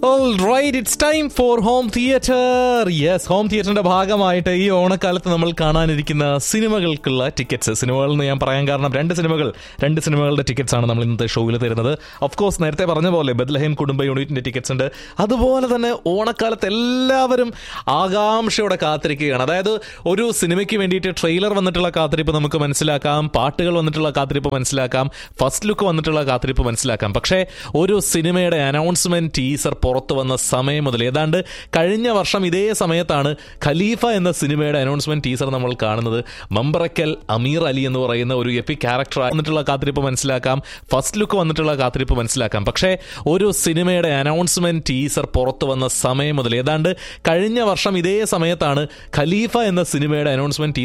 right it's time for home theatre yes home തിയേറ്ററിന്റെ ഭാഗമായിട്ട് ഈ ഓണക്കാലത്ത് നമ്മൾ കാണാനിരിക്കുന്ന സിനിമകൾക്കുള്ള ടിക്കറ്റ്സ് സിനിമകൾ എന്ന് ഞാൻ പറയാൻ കാരണം രണ്ട് സിനിമകൾ രണ്ട് സിനിമകളുടെ ടിക്കറ്റ്സ് ആണ് നമ്മൾ ഇന്നത്തെ ഷോയിൽ തരുന്നത് ഓഫ് കോഴ്സ് നേരത്തെ പറഞ്ഞ പോലെ ബദ്ലഹേം കുടുംബ യൂണിറ്റിന്റെ ടിക്കറ്റ്സ് ഉണ്ട് അതുപോലെ തന്നെ ഓണക്കാലത്ത് എല്ലാവരും ആകാംക്ഷയോടെ കാത്തിരിക്കുകയാണ് അതായത് ഒരു സിനിമയ്ക്ക് വേണ്ടിയിട്ട് ട്രെയിലർ വന്നിട്ടുള്ള കാത്തിരിപ്പ് നമുക്ക് മനസ്സിലാക്കാം പാട്ടുകൾ വന്നിട്ടുള്ള കാത്തിരിപ്പ് മനസ്സിലാക്കാം ഫസ്റ്റ് ലുക്ക് വന്നിട്ടുള്ള കാത്തിരിപ്പ് മനസ്സിലാക്കാം പക്ഷേ ഒരു സിനിമയുടെ അനൗൺസ്മെന്റ് ടീസർ പുറത്തു വന്ന സമയം മുതൽ ഏതാണ്ട് കഴിഞ്ഞ വർഷം ഇതേ സമയത്താണ് ഖലീഫ എന്ന സിനിമയുടെ അനൗൺസ്മെന്റ് ടീസർ നമ്മൾ കാണുന്നത് മമ്പറക്കൽ അമീർ അലി എന്ന് പറയുന്ന ഒരു എപ്പി ക്യാരക്ടർ വന്നിട്ടുള്ള കാത്തിരിപ്പ് മനസ്സിലാക്കാം ഫസ്റ്റ് ലുക്ക് വന്നിട്ടുള്ള കാത്തിരിപ്പ് മനസ്സിലാക്കാം പക്ഷേ ഒരു സിനിമയുടെ അനൗൺസ്മെന്റ് ടീസർ പുറത്തു വന്ന സമയം മുതൽ ഏതാണ്ട് കഴിഞ്ഞ വർഷം ഇതേ സമയത്താണ് ഖലീഫ എന്ന സിനിമയുടെ അനൗൺസ്മെന്റ്